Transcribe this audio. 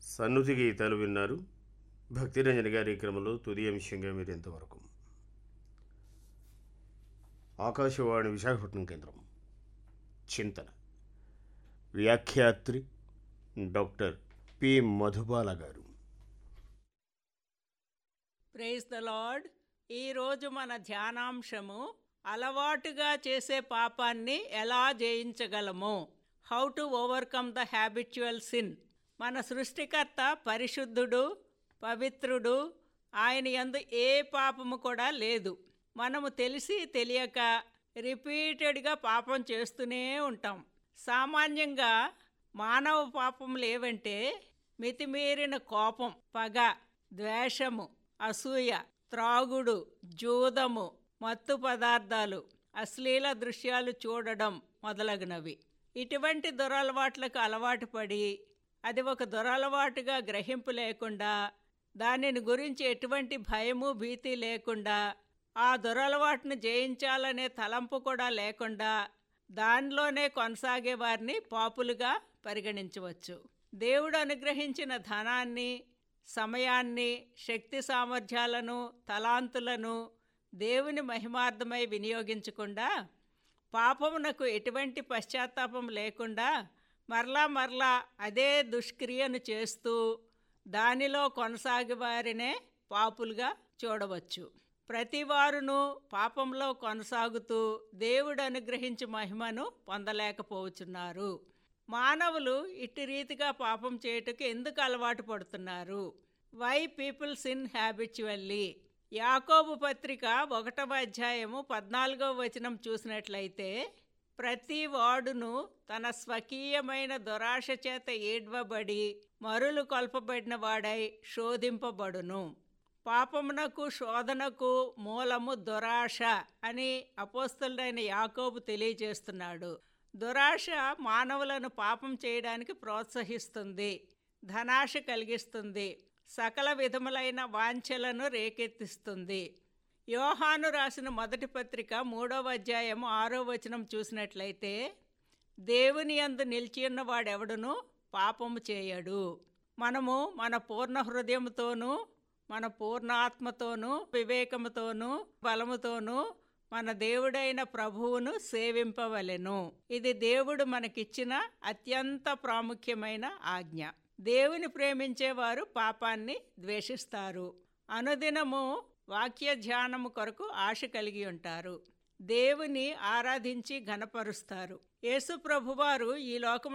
సన్నుతి గీతాలు విన్నారు భక్తిరంజని గారి క్రమంలో తుది అంశంగా మీరు ఎంతవరకు ఆకాశవాణి విశాఖపట్నం కేంద్రం చింతన వ్యాఖ్యాత్రి డాక్టర్ పి మధుబాల గారు ప్రైజ్ ద లార్డ్ ఈరోజు మన ధ్యానాంశము అలవాటుగా చేసే పాపాన్ని ఎలా జయించగలము how to overcome the habitual sin మన సృష్టికర్త పరిశుద్ధుడు పవిత్రుడు ఆయన యందు ఏ పాపము కూడా లేదు మనము తెలిసి తెలియక రిపీటెడ్గా పాపం చేస్తూనే ఉంటాం సామాన్యంగా మానవ పాపములు ఏవంటే మితిమీరిన కోపం పగ ద్వేషము అసూయ త్రాగుడు జూదము మత్తు పదార్థాలు అశ్లీల దృశ్యాలు చూడడం మొదలగునవి ఇటువంటి దురలవాట్లకు అలవాటు పడి అది ఒక దురలవాటుగా గ్రహింపు లేకుండా దానిని గురించి ఎటువంటి భయము భీతి లేకుండా ఆ దురలవాటును జయించాలనే తలంపు కూడా లేకుండా దానిలోనే కొనసాగే వారిని పాపులుగా పరిగణించవచ్చు దేవుడు అనుగ్రహించిన ధనాన్ని సమయాన్ని శక్తి సామర్థ్యాలను తలాంతులను దేవుని మహిమార్థమై వినియోగించకుండా పాపమునకు ఎటువంటి పశ్చాత్తాపం లేకుండా మరలా మరలా అదే దుష్క్రియను చేస్తూ దానిలో కొనసాగి వారినే పాపులుగా చూడవచ్చు ప్రతివారును పాపంలో కొనసాగుతూ దేవుడు అనుగ్రహించి మహిమను పొందలేకపోవచ్చున్నారు మానవులు ఇట్టి రీతిగా పాపం చేయుటకు ఎందుకు అలవాటు పడుతున్నారు వై పీపుల్స్ ఇన్ హ్యాబిచువల్లీ యాకోబు పత్రిక ఒకటవ అధ్యాయము పద్నాలుగవ వచనం చూసినట్లయితే ప్రతి వాడును తన స్వకీయమైన దురాశ చేత ఏడ్వబడి మరులు కొల్పబడిన వాడై శోధింపబడును పాపమునకు శోధనకు మూలము దురాశ అని అపోస్తుడైన యాకోబు తెలియజేస్తున్నాడు దురాశ మానవులను పాపం చేయడానికి ప్రోత్సహిస్తుంది ధనాశ కలిగిస్తుంది సకల విధములైన వాంఛలను రేకెత్తిస్తుంది యోహాను రాసిన మొదటి పత్రిక మూడవ అధ్యాయం ఆరో వచనం చూసినట్లయితే దేవుని యందు నిలిచి ఉన్నవాడెవడును పాపము చేయడు మనము మన పూర్ణ హృదయముతోనూ మన పూర్ణాత్మతోనూ వివేకముతోనూ బలముతోనూ మన దేవుడైన ప్రభువును సేవింపవలెను ఇది దేవుడు మనకిచ్చిన అత్యంత ప్రాముఖ్యమైన ఆజ్ఞ దేవుని ప్రేమించేవారు పాపాన్ని ద్వేషిస్తారు అనుదినము వాక్య ధ్యానము కొరకు ఆశ కలిగి ఉంటారు దేవుని ఆరాధించి ఘనపరుస్తారు యేసు ప్రభువారు ఈ లోకము